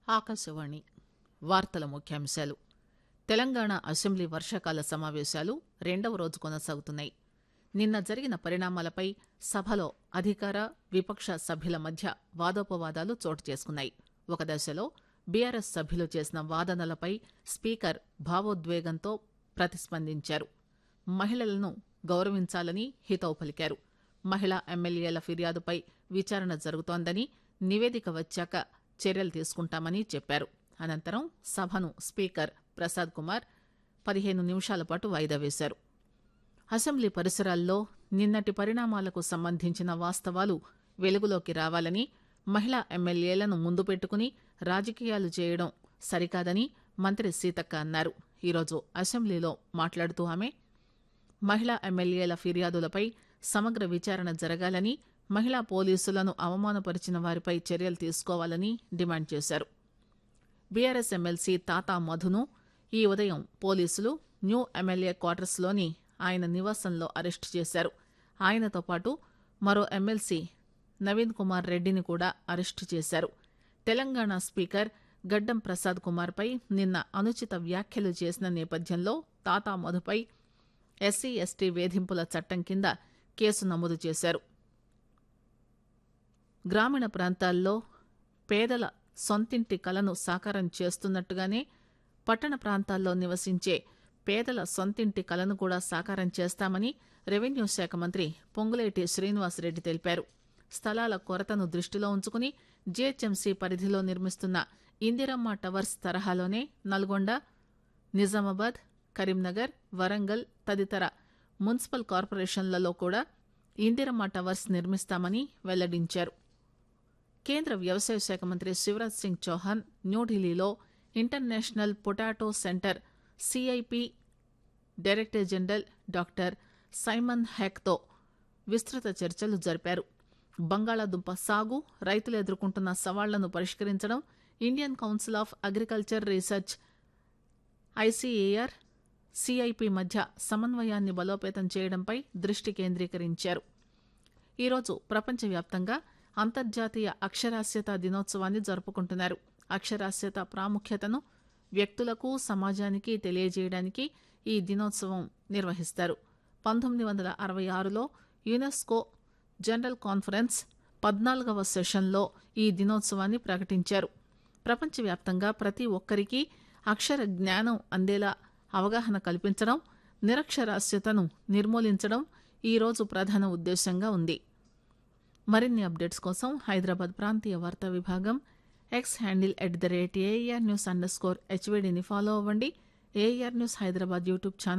ఆకాశవాణి వార్తల ముఖ్యాంశాలు తెలంగాణ అసెంబ్లీ వర్షాకాల సమావేశాలు రెండవ రోజు కొనసాగుతున్నాయి నిన్న జరిగిన పరిణామాలపై సభలో అధికార విపక్ష సభ్యుల మధ్య వాదోపవాదాలు చోటు చేసుకున్నాయి ఒక దశలో బీఆర్ఎస్ సభ్యులు చేసిన వాదనలపై స్పీకర్ భావోద్వేగంతో ప్రతిస్పందించారు మహిళలను గౌరవించాలని హితవు పలికారు మహిళా ఎమ్మెల్యేల ఫిర్యాదుపై విచారణ జరుగుతోందని నివేదిక వచ్చాక చర్యలు తీసుకుంటామని చెప్పారు అనంతరం సభను స్పీకర్ ప్రసాద్ కుమార్ పదిహేను నిమిషాల పాటు వాయిదా వేశారు అసెంబ్లీ పరిసరాల్లో నిన్నటి పరిణామాలకు సంబంధించిన వాస్తవాలు వెలుగులోకి రావాలని మహిళా ఎమ్మెల్యేలను ముందు పెట్టుకుని రాజకీయాలు చేయడం సరికాదని మంత్రి సీతక్క అన్నారు ఈరోజు అసెంబ్లీలో మాట్లాడుతూ ఆమె మహిళా ఎమ్మెల్యేల ఫిర్యాదులపై సమగ్ర విచారణ జరగాలని మహిళా పోలీసులను అవమానపరిచిన వారిపై చర్యలు తీసుకోవాలని డిమాండ్ చేశారు బీఆర్ఎస్ ఎమ్మెల్సీ తాతా మధును ఈ ఉదయం పోలీసులు న్యూ ఎమ్మెల్యే క్వార్టర్స్లోని ఆయన నివాసంలో అరెస్టు చేశారు ఆయనతో పాటు మరో ఎమ్మెల్సీ నవీన్ కుమార్ రెడ్డిని కూడా అరెస్టు చేశారు తెలంగాణ స్పీకర్ గడ్డం ప్రసాద్ కుమార్పై నిన్న అనుచిత వ్యాఖ్యలు చేసిన నేపథ్యంలో తాతా మధుపై ఎస్సీ ఎస్టీ వేధింపుల చట్టం కింద కేసు నమోదు చేశారు గ్రామీణ ప్రాంతాల్లో పేదల సొంతింటి కలను సాకారం చేస్తున్నట్టుగానే పట్టణ ప్రాంతాల్లో నివసించే పేదల సొంతింటి కలను కూడా సాకారం చేస్తామని రెవెన్యూ శాఖ మంత్రి పొంగులేటి శ్రీనివాసరెడ్డి తెలిపారు స్థలాల కొరతను దృష్టిలో ఉంచుకుని జీహెచ్ఎంసీ పరిధిలో నిర్మిస్తున్న ఇందిరమ్మ టవర్స్ తరహాలోనే నల్గొండ నిజామాబాద్ కరీంనగర్ వరంగల్ తదితర మున్సిపల్ కార్పొరేషన్లలో కూడా ఇందిరమ్మ టవర్స్ నిర్మిస్తామని వెల్లడించారు కేంద్ర వ్యవసాయ శాఖ మంత్రి శివరాజ్ సింగ్ చౌహాన్ న్యూఢిల్లీలో international potato centre CIP director general doctor Simon హ్యాక్తో విస్తృత చర్చలు జరిపారు బంగాళాదుంప సాగు రైతులు ఎదుర్కొంటున్న సవాళ్లను పరిష్కరించడం Indian council of agriculture research ICAR CIP మధ్య సమన్వయాన్ని బలోపేతం చేయడంపై దృష్టి కేంద్రీకరించారు ఈరోజు ప్రపంచవ్యాప్తంగా అంతర్జాతీయ అక్షరాస్యత దినోత్సవాన్ని జరుపుకుంటున్నారు అక్షరాస్యత ప్రాముఖ్యతను వ్యక్తులకు సమాజానికి తెలియజేయడానికి ఈ దినోత్సవం నిర్వహిస్తారు పంతొమ్మిది వందల అరవై ఆరులో యునెస్కో జనరల్ కాన్ఫరెన్స్ పద్నాలుగవ సెషన్లో ఈ దినోత్సవాన్ని ప్రకటించారు ప్రపంచవ్యాప్తంగా ప్రతి ఒక్కరికి అక్షర జ్ఞానం అందేలా అవగాహన కల్పించడం నిరక్షరాస్యతను నిర్మూలించడం ఈ రోజు ప్రధాన ఉద్దేశంగా ఉంది మరిన్ని అప్డేట్స్ కోసం హైదరాబాద్ ప్రాంతీయ వార్తా విభాగం X handle at the rate AIR news under score హెచ్వీడీని ఫాలో అవ్వండి AIR news Hyderabad YouTube channel